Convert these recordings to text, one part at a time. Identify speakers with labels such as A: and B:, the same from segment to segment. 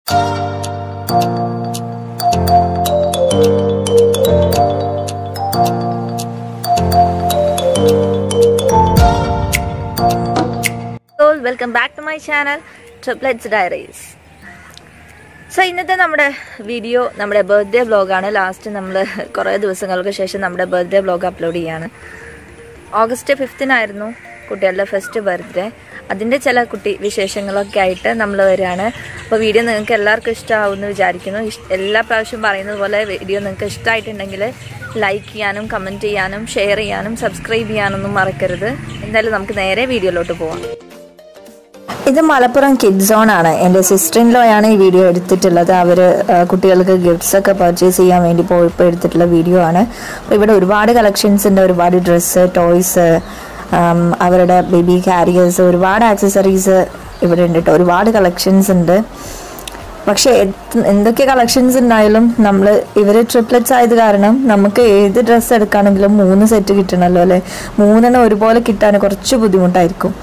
A: welcome back to my channel triplets diaries so ഇന്നത്തെ നമ്മുടെ video നമ്മുടെ ബർത്ത്ഡേ വ്ലോഗാണ് ലാസ്റ്റ് നമ്മൾ കുറേ ദിവസങ്ങൾക്ക് ശേഷം നമ്മുടെ ബർത്ത്ഡേ വ്ലോഗ് അപ്ലോഡ് ചെയ്യാണ് ഓഗസ്റ്റ് ഫിഫ്തിനായിരുന്നു കുട്ടികളുടെ ഫസ്റ്റ് ബർത്ത്ഡേ അതിൻ്റെ ചില കുട്ടി വിശേഷങ്ങളൊക്കെ ആയിട്ട് നമ്മൾ വരികയാണ് അപ്പോൾ വീഡിയോ നിങ്ങൾക്ക് എല്ലാവർക്കും ഇഷ്ടമാവുമെന്ന് വിചാരിക്കുന്നു ഇഷ്- എല്ലാ പ്രാവശ്യവും പറയുന്നത് പോലെ വീഡിയോ നിങ്ങൾക്ക് ഇഷ്ടമായിട്ടുണ്ടെങ്കിൽ ലൈക്ക് ചെയ്യാനും കമൻറ്റ് ചെയ്യാനും ഷെയർ ചെയ്യാനും സബ്സ്ക്രൈബ് ചെയ്യാനൊന്നും മറക്കരുത് എന്തായാലും നമുക്ക് നേരെ വീഡിയോയിലോട്ട് പോവാം ഇത് മലപ്പുറം കിഡ് സോൺ ആണ് എൻ്റെ സിസ്റ്റർ ഇൻ ലോ ആണ് ഈ വീഡിയോ എടുത്തിട്ടുള്ളത് അവർ കുട്ടികൾക്ക് ഗിഫ്റ്റ്സ് ഒക്കെ പർച്ചേസ് ചെയ്യാൻ വേണ്ടി പോയപ്പോൾ എടുത്തിട്ടുള്ള വീഡിയോ ആണ് അപ്പോൾ ഇവിടെ ഒരുപാട് കളക്ഷൻസ് ഉണ്ട് ഒരുപാട് ഡ്രസ്സ് ടോയ്സ് അവരുടെ ബേബി കാരിയേഴ്സ് ഒരുപാട് ആക്സസറീസ് ഇവിടെ ഉണ്ട് കേട്ടോ ഒരുപാട് കളക്ഷൻസ് ഉണ്ട് പക്ഷെ എത്- എന്തൊക്കെ കളക്ഷൻസ് ഉണ്ടായാലും നമ്മൾ ഇവർ ട്രിപ്ലറ്റ്സ് ആയത് കാരണം നമുക്ക് ഏത് ഡ്രസ്സ് എടുക്കുകയാണെങ്കിലും മൂന്ന് സെറ്റ് കിട്ടണമല്ലോ അല്ലേ മൂന്നെണ്ണം ഒരുപോലെ കിട്ടാൻ കുറച്ച് ബുദ്ധിമുട്ടായിരിക്കും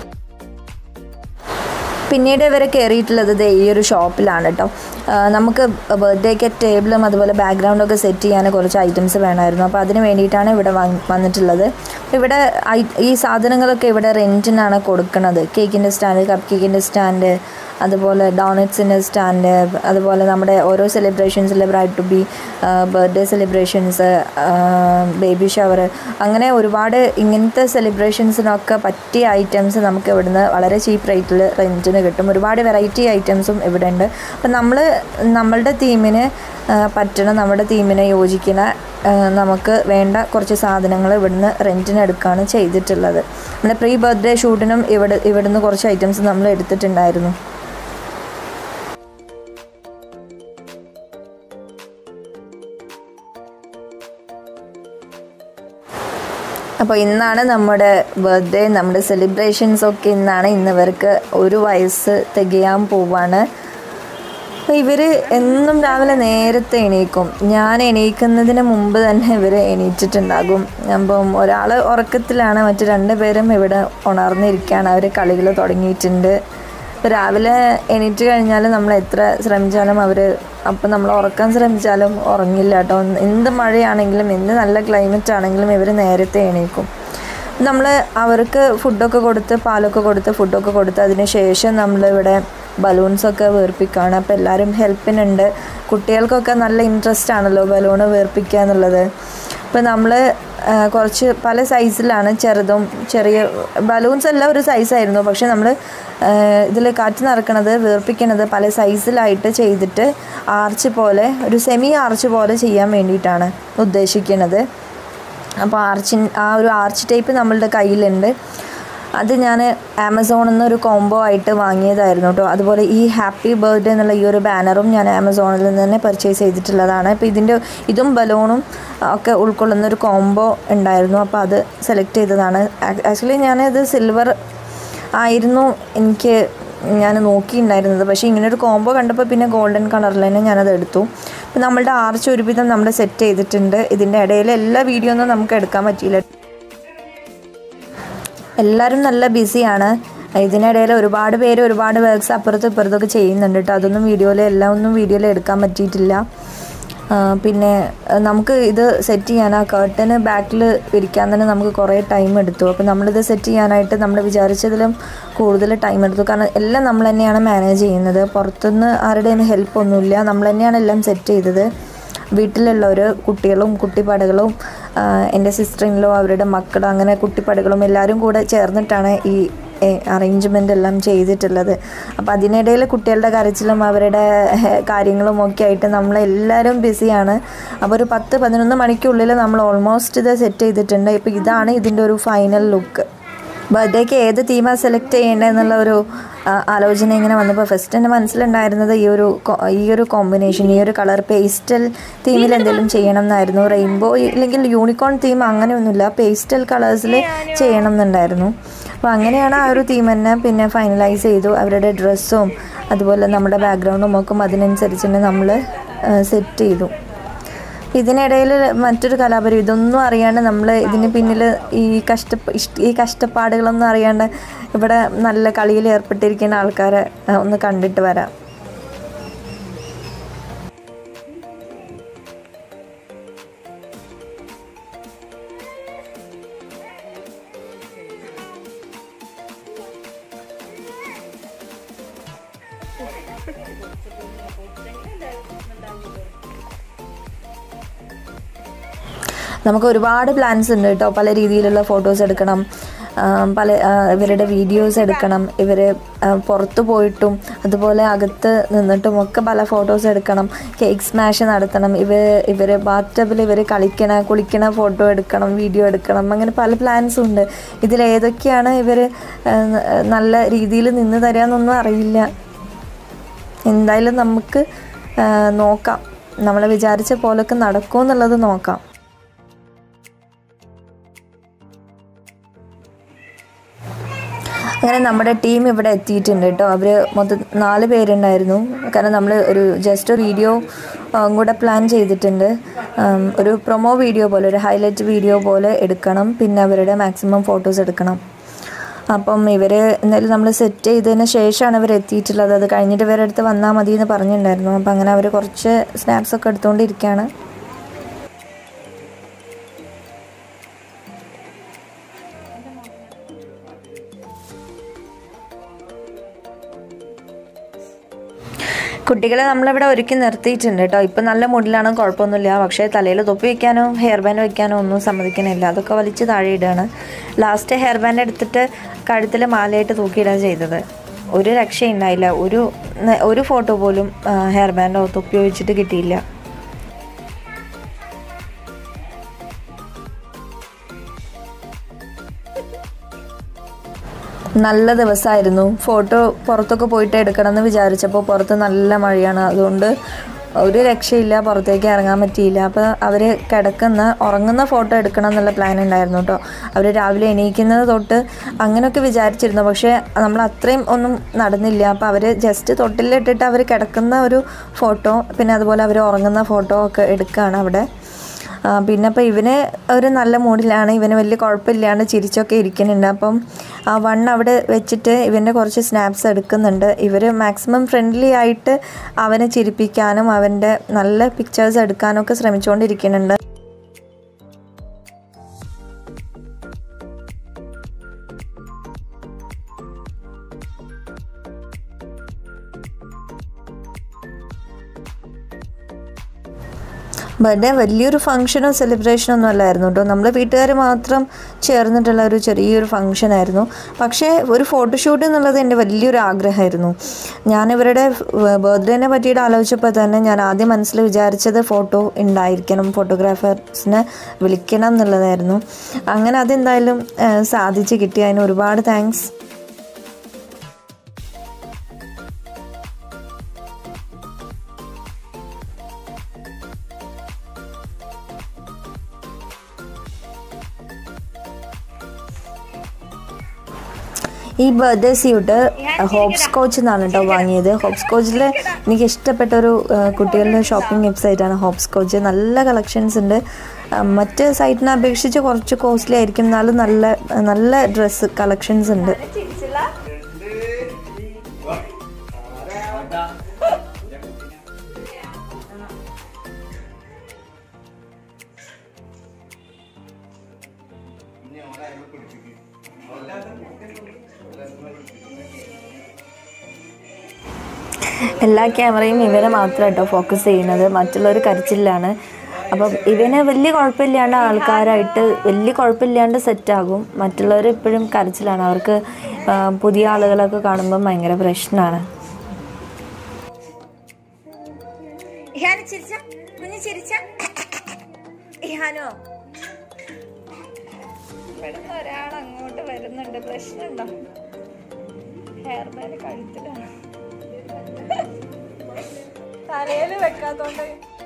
A: പിന്നീട് ഇവർ കയറിയിട്ടുള്ളത് ദേ ഈ ഒരു ഷോപ്പിലാണ് കേട്ടോ ആ, നമുക്ക് ബർത്ത്ഡേക്ക് ടേബിളും അതുപോലെ ബാക്ക്ഗ്രൗണ്ടൊക്കെ സെറ്റ് ചെയ്യാൻ കുറച്ച് ഐറ്റംസ് വേണമായിരുന്നു അപ്പോൾ അതിന് വേണ്ടിയിട്ടാണ് ഇവിടെ വന്ന് വന്നിട്ടുള്ളത് ഇവിടെ ഐ- ഈ സാധനങ്ങളൊക്കെ ഇവിടെ റെൻറ്റിനാണ് കൊടുക്കുന്നത് കേക്കിൻ്റെ സ്റ്റാൻഡ് കപ്പ് കേക്കിൻ്റെ സ്റ്റാൻഡ് അതുപോലെ ഡോണറ്റ്സിൻ്റെ സ്റ്റാൻഡ് അതുപോലെ നമ്മുടെ ഓരോ സെലിബ്രേഷൻസിലെ bride to be birthday celebrations baby shower അങ്ങനെ ഒരുപാട് ഇങ്ങനത്തെ സെലിബ്രേഷൻസിനൊക്കെ പറ്റിയ ഐറ്റംസ് നമുക്ക് ഇവിടുന്ന് വളരെ ചീപ്പ് റേറ്റിൽ റെൻറ്റിന് കിട്ടും ഒരുപാട് വെറൈറ്റി ഐറ്റംസും ഇവിടെ ഉണ്ട് അപ്പം നമ്മൾ നമ്മളുടെ തീമിന് പറ്റണ നമ്മുടെ തീമിനെ യോജിക്കുന്ന ആ, നമുക്ക് വേണ്ട കുറച്ച് സാധനങ്ങൾ ഇവിടുന്ന് റെൻറ്റിന് എടുക്കുകയാണ് ചെയ്തിട്ടുള്ളത് നമ്മുടെ പ്രീ ബർത്ത്ഡേ ഷൂട്ടിനും ഇവിടെ ഇവിടുന്ന് കുറച്ച് ഐറ്റംസ് നമ്മൾ എടുത്തിട്ടുണ്ടായിരുന്നു അപ്പോൾ ഇന്നാണ് നമ്മുടെ ബർത്ത്ഡേ നമ്മുടെ സെലിബ്രേഷൻസ് ഒക്കെ ഇന്നാണ് ഇന്ന് ഇവർക്ക് ഒരു വയസ്സ് തികയാൻ പോവാണ് അപ്പോൾ ഇവർ എന്നും രാവിലെ നേരത്തെ എണീക്കും ഞാൻ എണീക്കുന്നതിന് മുമ്പ് തന്നെ ഇവർ എണീറ്റിട്ടുണ്ടാകും അപ്പം ഒരാൾ ഉറക്കത്തിലാണ് മറ്റു രണ്ട് പേരും ഇവിടെ ഉണർന്നിരിക്കുകയാണ് അവർ കളികൾ തുടങ്ങിയിട്ടുണ്ട് ഇപ്പോൾ രാവിലെ എണീറ്റ് കഴിഞ്ഞാൽ നമ്മൾ എത്ര ശ്രമിച്ചാലും അവർ അപ്പം നമ്മൾ ഉറക്കാൻ ശ്രമിച്ചാലും ഉറങ്ങില്ല കേട്ടോ എന്ത് മഴയാണെങ്കിലും എന്ത് നല്ല ക്ലൈമറ്റ് ആണെങ്കിലും ഇവർ നേരത്തെ എണീക്കും നമ്മൾ അവർക്ക് ഫുഡൊക്കെ കൊടുത്ത് പാലൊക്കെ കൊടുത്ത് ഫുഡൊക്കെ കൊടുത്ത് അതിന് ശേഷം നമ്മളിവിടെ ബലൂൺസൊക്കെ വീർപ്പിക്കുകയാണ് അപ്പോൾ എല്ലാവരും ഹെൽപ്പിനുണ്ട് കുട്ടികൾക്കൊക്കെ നല്ല ഇൻട്രസ്റ്റ് ആണല്ലോ ബലൂണ് വീർപ്പിക്കുക എന്നുള്ളത് അപ്പോൾ നമ്മൾ കുറച്ച് പല സൈസിലാണ് ചെറുതും ചെറിയ ബലൂൺസ് എല്ലാം ഒരു സൈസായിരുന്നു പക്ഷെ നമ്മൾ ഇതിൽ കാറ്റ് നിറക്കണത് വീർപ്പിക്കണത് പല സൈസിലായിട്ട് ചെയ്തിട്ട് ആർച്ച് പോലെ ഒരു സെമി ആർച്ച് പോലെ ചെയ്യാൻ വേണ്ടിയിട്ടാണ് ഉദ്ദേശിക്കുന്നത് അപ്പോൾ ആർച്ചിൻ ആ ഒരു ആർച്ച് ടൈപ്പ് നമ്മളുടെ കയ്യിലുണ്ട് അത് ഞാൻ ആമസോണിൽ നിന്ന് ഒരു കോംബോ ആയിട്ട് വാങ്ങിയതായിരുന്നു കേട്ടോ അതുപോലെ ഈ ഹാപ്പി ബർത്ത്ഡേ എന്നുള്ള ഈ ഒരു ബാനറും ഞാൻ ആമസോണിൽ നിന്ന് തന്നെ പർച്ചേസ് ചെയ്തിട്ടുള്ളതാണ് അപ്പോൾ ഇതിൻ്റെ ഇതും ബലൂണും ഒക്കെ ഉൾക്കൊള്ളുന്ന ഒരു കോംബോ ഉണ്ടായിരുന്നു അപ്പോൾ അത് സെലക്ട് ചെയ്തതാണ് ആക്ച്വലി ഞാനത് സിൽവർ ആയിരുന്നു എനിക്ക് ഞാൻ നോക്കിയിട്ടുണ്ടായിരുന്നത് പക്ഷേ ഇങ്ങനെ ഒരു കോംബോ കണ്ടപ്പോൾ പിന്നെ ഗോൾഡൻ കളറിൽ തന്നെ ഞാനത് എടുത്തു അപ്പോൾ നമ്മളുടെ ആർച്ച് ഒരുവിധം നമ്മൾ സെറ്റ് ചെയ്തിട്ടുണ്ട് ഇതിൻ്റെ ഇടയിൽ എല്ലാ വീഡിയോ ഒന്നും നമുക്ക് എടുക്കാൻ പറ്റിയില്ല എല്ലാവരും നല്ല ബിസിയാണ് ഇതിനിടയിൽ ഒരുപാട് പേര് ഒരുപാട് വർക്ക്സ് അപ്പുറത്തും ഇപ്പുറത്തൊക്കെ ചെയ്യുന്നുണ്ട് കേട്ടോ അതൊന്നും വീഡിയോയിൽ എല്ലാം ഒന്നും വീഡിയോയിൽ എടുക്കാൻ പറ്റിയിട്ടില്ല ആ, പിന്നെ ആ, നമുക്ക് ഇത് സെറ്റ് ചെയ്യാൻ ആ കേർട്ടന് ബാക്കിൽ ഇരിക്കാൻ തന്നെ നമുക്ക് കുറേ ടൈം എടുത്തു അപ്പോൾ നമ്മളിത് സെറ്റ് ചെയ്യാനായിട്ട് നമ്മൾ വിചാരിച്ചതിലും കൂടുതൽ ടൈം എടുത്തു കാരണം എല്ലാം നമ്മൾ തന്നെയാണ് മാനേജ് ചെയ്യുന്നത് പുറത്തുനിന്ന് ആരുടെയും ഹെൽപ്പ് ഒന്നുമില്ല നമ്മൾ തന്നെയാണ് എല്ലാം സെറ്റ് ചെയ്തത് വീട്ടിലുള്ളവർ കുട്ടികളും കുട്ടിപ്പടകളും ആ, എൻ്റെ സിസ്റ്ററിലോ അവരുടെ മക്കളും അങ്ങനെ കുട്ടിപ്പടകളും എല്ലാവരും കൂടെ ചേർന്നിട്ടാണ് ഈ അറേഞ്ച്മെൻ്റ് എല്ലാം ചെയ്തിട്ടുള്ളത് അപ്പോൾ അതിനിടയിൽ കുട്ടികളുടെ കരച്ചിലും അവരുടെ ഹെ, കാര്യങ്ങളും ഒക്കെ ആയിട്ട് നമ്മളെല്ലാവരും ബിസിയാണ് അപ്പോൾ ഒരു പത്ത് പതിനൊന്ന് മണിക്കുള്ളിൽ നമ്മൾ ഓൾമോസ്റ്റ് ഇത് സെറ്റ് ചെയ്തിട്ടുണ്ട് ഇപ്പോൾ ഇതാണ് ഇതിൻ്റെ ഒരു ഫൈനൽ ലുക്ക് ബർത്ത്ഡേക്ക് ഏത് തീമാണ് സെലക്ട് ചെയ്യേണ്ടത് എന്നുള്ള ഒരു ആ, ആലോചന ഇങ്ങനെ വന്നപ്പോൾ ഫസ്റ്റ് എൻ്റെ മനസ്സിലുണ്ടായിരുന്നത് ഈ ഒരു കൊ- ഈ ഒരു കോമ്പിനേഷൻ ഈ ഒരു കളർ പേസ്റ്റൽ തീമിൽ എന്തെങ്കിലും ചെയ്യണം എന്നായിരുന്നു റെയിൻബോ ഇല്ലെങ്കിൽ യൂണിക്കോൺ തീം അങ്ങനെയൊന്നുമില്ല പേസ്റ്റൽ കളേഴ്സിൽ ചെയ്യണം എന്നുണ്ടായിരുന്നു അപ്പോൾ അങ്ങനെയാണ് ആ ഒരു തീം തന്നെ പിന്നെ ഫൈനലൈസ് ചെയ്തു അവരുടെ ഡ്രസ്സും അതുപോലെ നമ്മുടെ ബാക്ക്ഗ്രൗണ്ടും ഒക്കെ അതിനനുസരിച്ച് തന്നെ നമ്മൾ സെറ്റ് ചെയ്തു ഇതിനിടയിൽ മറ്റൊരു കലാപരം ഇതൊന്നും അറിയാണ്ട് നമ്മൾ ഇതിന് പിന്നിൽ ഈ കഷ്ട ഇഷ്- ഈ കഷ്ടപ്പാടുകളൊന്നും അറിയാണ്ട് ഇവിടെ നല്ല കളിയിൽ ഏർപ്പെട്ടിരിക്കുന്ന ആൾക്കാരെ ആ, ഒന്ന് കണ്ടിട്ട് വരാം നമുക്ക് ഒരുപാട് പ്ലാൻസ് ഉണ്ട് കേട്ടോ പല രീതിയിലുള്ള ഫോട്ടോസ് എടുക്കണം ആ, പല ആ, ഇവരുടെ വീഡിയോസ് എടുക്കണം ഇവർ പുറത്തു പോയിട്ടും അതുപോലെ അകത്ത് നിന്നിട്ടും ഒക്കെ പല ഫോട്ടോസ് എടുക്കണം കേക്ക് സ്മാഷ് നടത്തണം ഇവർ ഇവർ ബാത്ടബിൽ ഇവർ കളിക്കണ കുളിക്കണ ഫോട്ടോ എടുക്കണം വീഡിയോ എടുക്കണം അങ്ങനെ പല പ്ലാൻസും ഉണ്ട് ഇതിലേതൊക്കെയാണ് ഇവർ നല്ല രീതിയിൽ നിന്ന് തരാമെന്നൊന്നും അറിയില്ല എന്തായാലും നമുക്ക് ആ, നോക്കാം നമ്മൾ വിചാരിച്ച പോലൊക്കെ നടക്കുമോ എന്നുള്ളത് നോക്കാം അങ്ങനെ നമ്മുടെ ടീം ഇവിടെ എത്തിയിട്ടുണ്ട് കേട്ടോ അവർ മൊത്തം നാല് പേരുണ്ടായിരുന്നു കാരണം നമ്മൾ ഒരു ജസ്റ്റ് ഒരു വീഡിയോ കൂടെ പ്ലാൻ ചെയ്തിട്ടുണ്ട് ഉം, ഒരു പ്രൊമോ വീഡിയോ പോലെ ഒരു ഹൈലൈറ്റ് വീഡിയോ പോലെ എടുക്കണം പിന്നെ അവരുടെ മാക്സിമം ഫോട്ടോസ് എടുക്കണം അപ്പം ഇവർ എന്തായാലും നമ്മൾ സെറ്റ് ചെയ്തതിന് ശേഷമാണ് ഇവർ എത്തിയിട്ടുള്ളത് അത് കഴിഞ്ഞിട്ട് ഇവരുടെ അടുത്ത് വന്നാൽ മതി എന്ന് പറഞ്ഞിട്ടുണ്ടായിരുന്നു അപ്പം അങ്ങനെ അവർ കുറച്ച് സ്നാപ്സ് ഒക്കെ എടുത്തുകൊണ്ടിരിക്കുകയാണ് കുട്ടികളെ നമ്മളിവിടെ ഒരുക്കി നിർത്തിയിട്ടുണ്ട് കേട്ടോ ഇപ്പം നല്ല മൂഡിലാണ് കുഴപ്പമൊന്നുമില്ല പക്ഷേ തലയിൽ തൊപ്പി വെക്കാനോ ഹെയർ ബാൻഡ് വെക്കാനോ ഒന്നും സമ്മതിക്കണില്ല അതൊക്കെ വലിച്ച് താഴെ ഇടുകയാണ് ലാസ്റ്റ് ഹെയർ ബാൻഡ് എടുത്തിട്ട് കഴുത്തിൽ മാലയായിട്ട് തൂക്കിയിടുക ചെയ്തത് ഒരു രക്ഷയുണ്ടായില്ല ഒരു ഒരു ഫോട്ടോ പോലും ഹെയർ ബാൻഡോ തൊപ്പിയോ വെച്ചിട്ട് കിട്ടിയില്ല നല്ല ദിവസമായിരുന്നു ഫോട്ടോ പുറത്തൊക്കെ പോയിട്ട് എടുക്കണം എന്ന് വിചാരിച്ചപ്പോൾ പുറത്ത് നല്ല മഴയാണ് അതുകൊണ്ട് ഒരു രക്ഷയില്ല പുറത്തേക്ക് ഇറങ്ങാൻ പറ്റിയില്ല അപ്പോൾ അവർ കിടക്കുന്ന ഉറങ്ങുന്ന ഫോട്ടോ എടുക്കണം എന്നുള്ള പ്ലാൻ ഉണ്ടായിരുന്നു കേട്ടോ അവർ രാവിലെ എണീക്കുന്നത് തൊട്ട് അങ്ങനെയൊക്കെ വിചാരിച്ചിരുന്നു പക്ഷേ നമ്മൾ അത്രയും ഒന്നും നടന്നില്ല അപ്പോൾ അവർ ജസ്റ്റ് തൊട്ടിലിട്ടിട്ട് അവർ കിടക്കുന്ന ഒരു ഫോട്ടോ പിന്നെ അതുപോലെ അവർ ഉറങ്ങുന്ന ഫോട്ടോ ഒക്കെ എടുക്കുകയാണ് അവിടെ ആ, പിന്നെ അപ്പോൾ ഇവന് ഒരു നല്ല മൂഡിലാണ് ഇവന് വലിയ കുഴപ്പമില്ലാണ്ട് ചിരിച്ചൊക്കെ ഇരിക്കുന്നുണ്ട് അപ്പം ആ വൺ അവിടെ വെച്ചിട്ട് ഇവൻ്റെ കുറച്ച് സ്നാപ്സ് എടുക്കുന്നുണ്ട് ഇവർ മാക്സിമം ഫ്രണ്ട്ലി ആയിട്ട് അവനെ ചിരിപ്പിക്കാനും അവൻ്റെ നല്ല പിക്ചേഴ്സ് എടുക്കാനും ഒക്കെ ശ്രമിച്ചുകൊണ്ടിരിക്കുന്നുണ്ട് ബർത്ത്ഡേ വലിയൊരു ഫംഗ്ഷനോ സെലിബ്രേഷനോ ഒന്നും അല്ലായിരുന്നു കേട്ടോ നമ്മൾ വീട്ടുകാർ മാത്രം ചേർന്നിട്ടുള്ള ഒരു ചെറിയൊരു ഫംഗ്ഷൻ ആയിരുന്നു പക്ഷേ ഒരു ഫോട്ടോഷൂട്ട് എന്നുള്ളത് എൻ്റെ വലിയൊരു ആഗ്രഹമായിരുന്നു ഞാൻ ഇവരുടെ ബർത്ത്ഡേനെ പറ്റിയിട്ട് ആലോചിച്ചപ്പോൾ തന്നെ ഞാൻ ആദ്യം മനസ്സിൽ വിചാരിച്ചത് ഫോട്ടോ ഉണ്ടായിരിക്കണം ഫോട്ടോഗ്രാഫേഴ്സിനെ വിളിക്കണം എന്നുള്ളതായിരുന്നു അങ്ങനെ അതെന്തായാലും ആ, സാധിച്ച് കിട്ടി അതിന് ഒരുപാട് താങ്ക്സ് ഈ ബർത്ത്ഡേ സ്യൂട്ട് ഹോപ്സ് കോച്ച് എന്നാണ് കേട്ടോ വാങ്ങിയത് ഹോപ്സ് കോച്ചിൽ എനിക്ക് ഇഷ്ടപ്പെട്ട ഒരു ആ, കുട്ടികളുടെ ഷോപ്പിംഗ് വെബ്സൈറ്റാണ് ഹോപ്സ് കോച്ച് നല്ല കളക്ഷൻസ് ഉണ്ട് ആ, മറ്റ് സൈറ്റിനെ അപേക്ഷിച്ച് കുറച്ച് കോസ്റ്റ്ലി ആയിരിക്കും എന്നാലും നല്ല നല്ല ഡ്രസ്സ് കളക്ഷൻസ് ഉണ്ട് എല്ലാ ക്യാമറയും ഇവനെ മാത്രം കേട്ടോ ഫോക്കസ് ചെയ്യുന്നത് മറ്റുള്ളവർ കരച്ചിലാണ് അപ്പം ഇവന് വലിയ കുഴപ്പമില്ലാണ്ട് ആൾക്കാരായിട്ട് വലിയ കുഴപ്പമില്ലാണ്ട് സെറ്റാകും മറ്റുള്ളവർ ഇപ്പോഴും കരച്ചിലാണ് അവർക്ക് ആ, പുതിയ ആളുകളൊക്കെ കാണുമ്പം ഭയങ്കര പ്രശ്നമാണ്
B: ഇഹാന് ചിരിച്ച കുഞ്ഞ് ചിരിച്ച ഇഹാനോ ഇവിടുന്ന് ഒരാൾ അങ്ങോട്ട് വരുന്നുണ്ട് പ്രശ്നമുണ്ടോ ഹെയർ ബാൻഡ് കഴുത്തിലാണ് തലയിൽ വെക്കാത്തോണ്ട്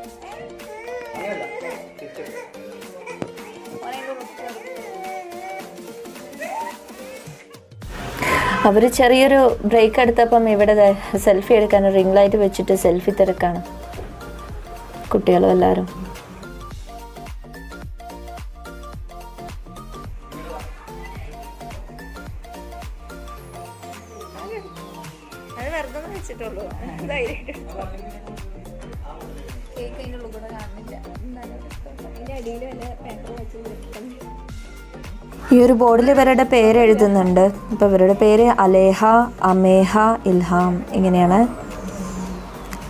A: അവർ ചെറിയൊരു ബ്രേക്ക് എടുത്തപ്പം ഇവിടെ സെൽഫി എടുക്കാൻ റിംഗ് ലൈറ്റ് വെച്ചിട്ട് സെൽഫി തിരക്കാണ് കുട്ടികളും എല്ലാവരും
B: അത് വെറുതെ ഒന്ന് വെച്ചിട്ടുള്ളൂ ധൈര്യമായിട്ട് കേക്ക് അതിൻ്റെ ഉള്ളിൽ കൂടെ കാണുന്നില്ല എന്നാലും അതിൻ്റെ അടിയിൽ വല്ല പേപ്പർ വെച്ച് കൊടുക്കണം
A: ഈ ഒരു ബോർഡിൽ ഇവരുടെ പേര് എഴുതുന്നുണ്ട് അപ്പോൾ ഇവരുടെ പേര് അലേഹ അമേഹ ഇൽഹാം ഇങ്ങനെയാണ്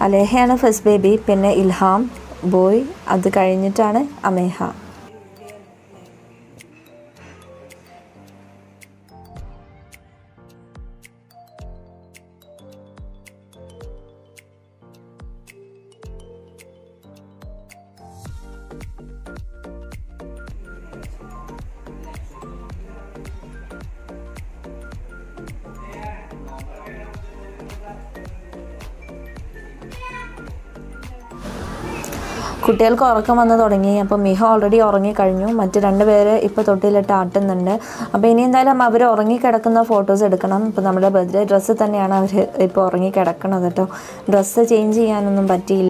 A: അലേഹയാണ് ഫസ്റ്റ് ബേബി പിന്നെ ഇൽഹാം ബോയ് അത് കഴിഞ്ഞിട്ടാണ് അമേഹ കുട്ടികൾക്ക് ഉറക്കം വന്ന് തുടങ്ങി അപ്പോൾ മിഹ ഓൾറെഡി ഉറങ്ങിക്കഴിഞ്ഞു മറ്റ് രണ്ട് പേര് ഇപ്പോൾ തൊട്ടിലിട്ട് ആട്ടുന്നുണ്ട് അപ്പോൾ ഇനി എന്തായാലും അവർ ഉറങ്ങിക്കിടക്കുന്ന ഫോട്ടോസ് എടുക്കണം ഇപ്പോൾ നമ്മുടെ ബർത്ത്ഡേ ഡ്രസ്സ് തന്നെയാണ് അവർ ഇപ്പോൾ ഉറങ്ങിക്കിടക്കണത് കേട്ടോ ഡ്രസ്സ് ചേഞ്ച് ചെയ്യാനൊന്നും പറ്റിയില്ല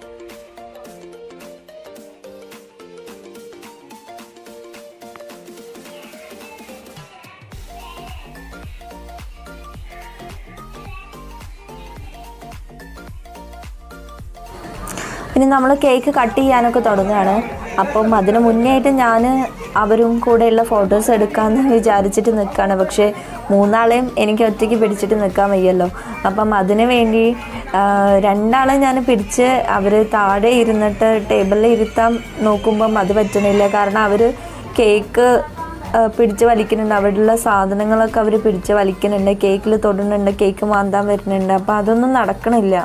A: ഇനി നമ്മൾ കേക്ക് കട്ട് ചെയ്യാനൊക്കെ തുടങ്ങുകയാണ് അപ്പം അതിന് മുന്നേ ആയിട്ട് ഞാൻ അവരും കൂടെയുള്ള ഫോട്ടോസ് എടുക്കാമെന്ന് വിചാരിച്ചിട്ട് നിൽക്കുകയാണ് പക്ഷേ മൂന്നാളെയും എനിക്ക് ഒറ്റയ്ക്ക് പിടിച്ചിട്ട് നിൽക്കാൻ വയ്യല്ലോ അപ്പം അതിന് വേണ്ടി ആ, രണ്ടാളെ ഞാൻ പിടിച്ച് അവർ താഴെ ഇരുന്നിട്ട് ടേബിളിൽ ഇരുത്താൻ നോക്കുമ്പം അത് പറ്റണില്ല കാരണം അവർ കേക്ക് ആ, പിടിച്ച് വലിക്കുന്നുണ്ട് അവിടെയുള്ള സാധനങ്ങളൊക്കെ അവർ പിടിച്ച് വലിക്കുന്നുണ്ട് കേക്കിൽ തൊടുന്നുണ്ട് കേക്ക് മാന്താൻ വരുന്നുണ്ട് അപ്പം അതൊന്നും നടക്കണില്ല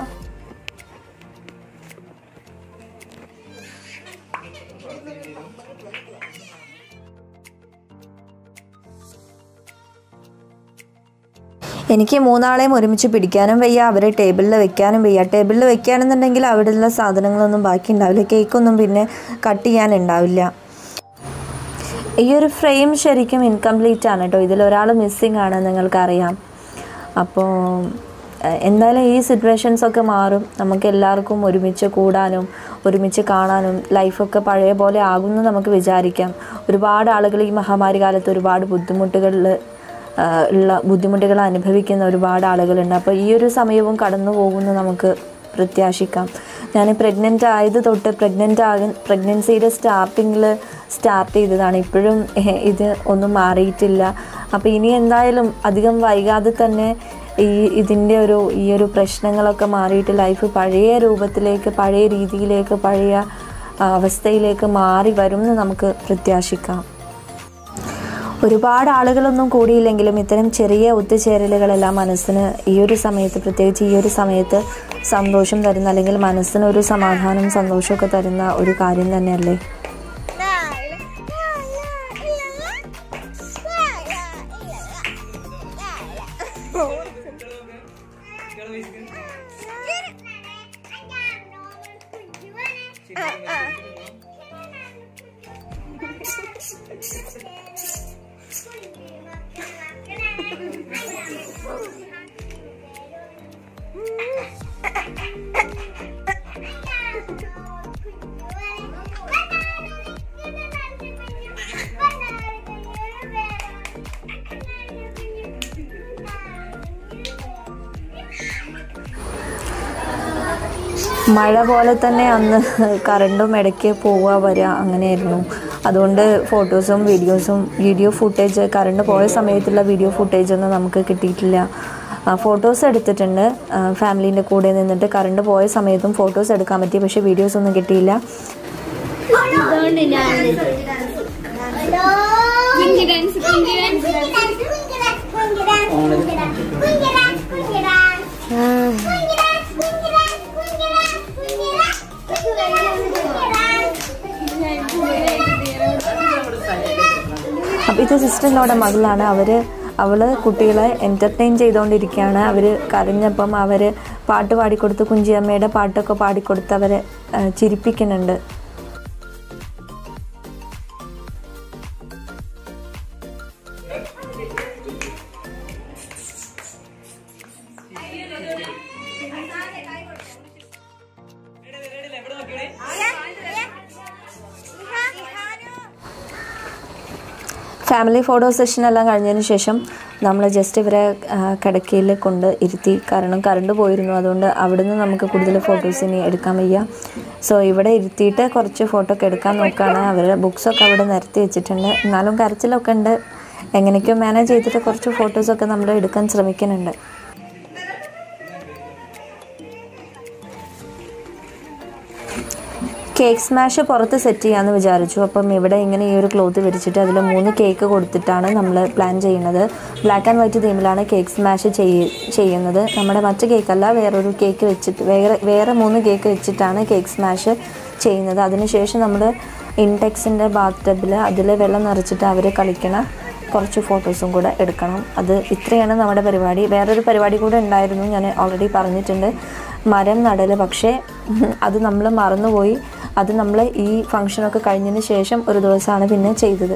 A: എനിക്ക് മൂന്നാളെയും ഒരുമിച്ച് പിടിക്കാനും വയ്യ അവരെ ടേബിളിൽ വെക്കാനും വയ്യ ടേബിളിൽ വെക്കുകയാണെന്നുണ്ടെങ്കിൽ അവിടെയുള്ള സാധനങ്ങളൊന്നും ബാക്കി ഉണ്ടാവില്ല കേക്കൊന്നും പിന്നെ കട്ട് ചെയ്യാനുണ്ടാവില്ല ഈ ഒരു ഫ്രെയിം ശരിക്കും ഇൻകംപ്ലീറ്റ് ആണ് കേട്ടോ ഇതിലൊരാൾ മിസ്സിങ് ആണ് നിങ്ങൾക്കറിയാം അപ്പോൾ ഏഹ്, എന്തായാലും ഈ സിറ്റുവേഷൻസ് ഒക്കെ മാറും നമുക്ക് എല്ലാവർക്കും ഒരുമിച്ച് കൂടാനും ഒരുമിച്ച് കാണാനും ലൈഫൊക്കെ പഴയ പോലെ ആകുമെന്ന് നമുക്ക് വിചാരിക്കാം ഒരുപാട് ആളുകൾ ഈ മഹാമാരി കാലത്ത് ഒരുപാട് ബുദ്ധിമുട്ടുകളിൽ ആഹ് ഉള്ള ബുദ്ധിമുട്ടുകൾ അനുഭവിക്കുന്ന ഒരുപാട് ആളുകളുണ്ട് അപ്പോൾ ഈ ഒരു സമയവും കടന്നു പോകുമെന്ന് നമുക്ക് പ്രത്യാശിക്കാം ഞാൻ പ്രഗ്നൻ്റ് ആയത് തൊട്ട് പ്രഗ്നൻ്റ് ആക പ്രഗ്നൻസിയുടെ സ്റ്റാർട്ടിങ്ങിൽ സ്റ്റാർട്ട് ചെയ്തതാണ് ഇപ്പോഴും ഏഹ്, ഇത് ഒന്നും മാറിയിട്ടില്ല അപ്പോൾ ഇനി എന്തായാലും അധികം വൈകാതെ തന്നെ ഈ ഇതിൻ്റെ ഒരു ഈ ഒരു പ്രശ്നങ്ങളൊക്കെ മാറിയിട്ട് ലൈഫ് പഴയ രൂപത്തിലേക്ക് പഴയ രീതിയിലേക്ക് പഴയ ആ, അവസ്ഥയിലേക്ക് മാറി വരും എന്ന് നമുക്ക് പ്രത്യാശിക്കാം ഒരുപാട് ആളുകളൊന്നും കൂടിയില്ലെങ്കിലും ഇത്തരം ചെറിയ ഒത്തുചേരലുകളെല്ലാം മനസ്സിന് ഈ ഒരു സമയത്ത് പ്രത്യേകിച്ച് ഈ ഒരു സമയത്ത് സന്തോഷം തരുന്ന അല്ലെങ്കിൽ മനസ്സിന് ഒരു സമാധാനം സന്തോഷമൊക്കെ തരുന്ന ഒരു കാര്യം തന്നെയല്ലേ മഴ പോലെ തന്നെ അന്ന് കറണ്ടും ഇടയ്ക്ക് പോവുക വരിക അങ്ങനെയായിരുന്നു അതുകൊണ്ട് ഫോട്ടോസും വീഡിയോസും വീഡിയോ ഫുട്ടേജ് കറണ്ട് പോയ സമയത്തുള്ള വീഡിയോ ഫുട്ടേജ് ഒന്നും നമുക്ക് കിട്ടിയിട്ടില്ല ഫോട്ടോസ് എടുത്തിട്ടുണ്ട് ഫാമിലീൻ്റെ കൂടെ നിന്നിട്ട് കറണ്ട് പോയ സമയത്തും ഫോട്ടോസ് എടുക്കാൻ പറ്റി പക്ഷേ വീഡിയോസ് ഒന്നും കിട്ടിയില്ല
B: അതുകൊണ്ട് ഞാൻ കുഞ്ഞു ഡാൻസ് കുഞ്ഞു ഡാൻസ്
A: അപ്പോൾ ഇത് സിസ്റ്ററിനോടെ മകളാണ് അവർ അവൾ കുട്ടികളെ എൻ്റർടൈൻ ചെയ്തുകൊണ്ടിരിക്കുകയാണ് അവർ കരഞ്ഞപ്പം അവർ പാട്ട് പാടിക്കൊടുത്ത് കുഞ്ചിയമ്മയുടെ പാട്ടൊക്കെ പാടിക്കൊടുത്ത് അവരെ ആ, ചിരിപ്പിക്കുന്നുണ്ട് ഫാമിലി ഫോട്ടോ സെഷൻ എല്ലാം കഴിഞ്ഞതിന് ശേഷം നമ്മൾ ജസ്റ്റ് ഇവരെ ആ, കിടക്കയിൽ കൊണ്ട് ഇരുത്തി കാരണം കറണ്ട് പോയിരുന്നു അതുകൊണ്ട് അവിടുന്ന് നമുക്ക് കൂടുതൽ ഫോട്ടോസ് ഇനി എടുക്കാൻ വയ്യ സോ ഇവിടെ ഇരുത്തിയിട്ട് കുറച്ച് ഫോട്ടോ ഒക്കെ എടുക്കാൻ നോക്കുകയാണ് അവരുടെ ബുക്സൊക്കെ അവിടെ നിരത്തി വെച്ചിട്ടുണ്ട് എന്നാലും കരച്ചിലൊക്കെ ഉണ്ട് എങ്ങനെയൊക്കെയോ മാനേജ് ചെയ്തിട്ട് കുറച്ച് ഫോട്ടോസൊക്കെ നമ്മൾ എടുക്കാൻ ശ്രമിക്കുന്നുണ്ട് കേക്ക് സ്മാഷ് പുറത്ത് സെറ്റ് ചെയ്യാമെന്ന് വിചാരിച്ചു അപ്പം ഇവിടെ ഇങ്ങനെ ഈ ഒരു ക്ലോത്ത് വിരിച്ചിട്ട് അതിൽ മൂന്ന് കേക്ക് കൊടുത്തിട്ടാണ് നമ്മൾ പ്ലാൻ ചെയ്യുന്നത് ബ്ലാക്ക് ആൻഡ് വൈറ്റ് തീമിലാണ് കേക്ക് സ്മാഷ് ചെയ്യ ചെയ്യുന്നത് നമ്മുടെ മറ്റു കേക്കല്ല വേറൊരു കേക്ക് വെച്ചിട്ട് വേറെ വേറെ മൂന്ന് കേക്ക് വെച്ചിട്ടാണ് കേക്ക് സ്മാഷ് ചെയ്യുന്നത് അതിനുശേഷം നമ്മൾ ഇൻടെക്സിൻ്റെ ബാത്ത് ടബിൽ അതിൽ വെള്ളം നിറച്ചിട്ട് അവർ കളിക്കണ കുറച്ച് ഫോട്ടോസും കൂടെ എടുക്കണം അത് ഇത്രയാണ് നമ്മുടെ പരിപാടി വേറൊരു പരിപാടി കൂടെ ഉണ്ടായിരുന്നു ഞാൻ ഓൾറെഡി പറഞ്ഞിട്ടുണ്ട് മരം നടൽ പക്ഷേ അത് നമ്മൾ മറന്നുപോയി അത് നമ്മൾ ഈ ഫംഗ്ഷനൊക്കെ കഴിഞ്ഞതിന് ശേഷം ഒരു ദിവസമാണ് പിന്നെ ചെയ്തത്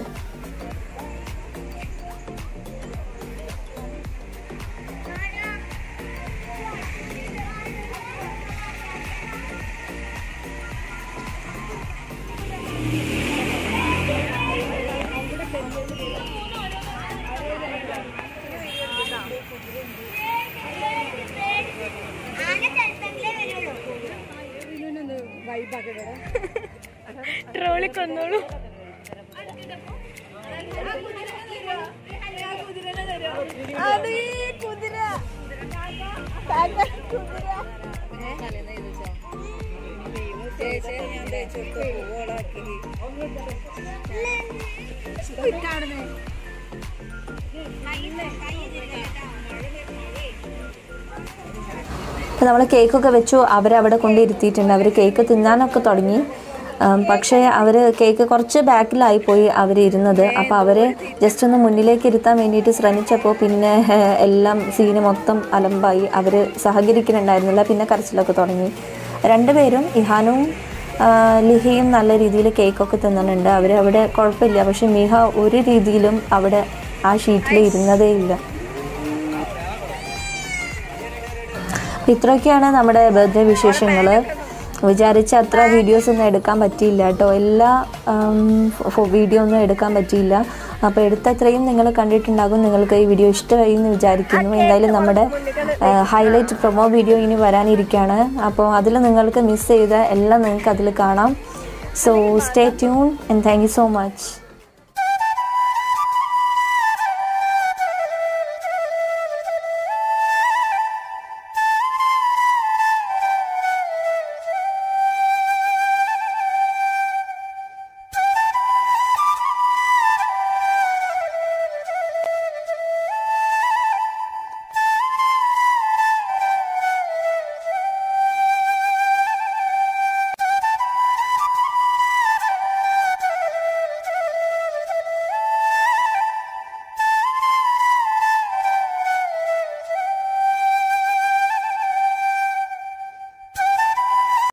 B: ട്രോളി കൊന്നോളൂ
A: അപ്പോൾ നമ്മൾ കേക്കൊക്കെ വെച്ചു അവരവിടെ കൊണ്ടിരുത്തിയിട്ടുണ്ട് അവർ കേക്ക് തിന്നാനൊക്കെ തുടങ്ങി ഉം, പക്ഷേ അവർ കേക്ക് കുറച്ച് ബാക്കിലായി പോയി അവർ ഇരുന്നത് അപ്പോൾ അവർ ജസ്റ്റ് ഒന്ന് മുന്നിലേക്ക് ഇരുത്താൻ വേണ്ടിയിട്ട് ശ്രമിച്ചപ്പോൾ പിന്നെ ഏഹ്, എല്ലാം സീന് മൊത്തം അലമ്പായി അവർ സഹകരിക്കുന്നുണ്ടായിരുന്നില്ല പിന്നെ കരച്ചിലൊക്കെ തുടങ്ങി രണ്ടുപേരും ഇഹാനും ആ, ലിഹയും നല്ല രീതിയിൽ കേക്കൊക്കെ തിന്നുന്നുണ്ട് അവർ അവിടെ കുഴപ്പമില്ല പക്ഷെ മിഹ ഒരു രീതിയിലും അവിടെ ആ ഷീറ്റിൽ ഇരുന്നതേ ഇല്ല ഇത്രയൊക്കെയാണ് നമ്മുടെ ബർത്ത്ഡേ വിശേഷങ്ങൾ വിചാരിച്ച അത്ര വീഡിയോസ് ഒന്നും എടുക്കാൻ പറ്റിയില്ല കേട്ടോ എല്ലാ വീഡിയോ ഒന്നും എടുക്കാൻ പറ്റിയില്ല അപ്പോൾ എടുത്തത്രയും നിങ്ങൾ കണ്ടിട്ടുണ്ടാകും നിങ്ങൾക്ക് ഈ വീഡിയോ ഇഷ്ടമായി എന്ന് വിചാരിക്കുന്നു എന്തായാലും നമ്മുടെ ഹൈലൈറ്റ് പ്രൊമോ വീഡിയോ ഇനി വരാനിരിക്കുകയാണ് അപ്പോൾ അതിൽ നിങ്ങൾക്ക് മിസ് ചെയ്ത എല്ലാം നിങ്ങൾക്ക് അതിൽ കാണാം so stay tune and thank you so much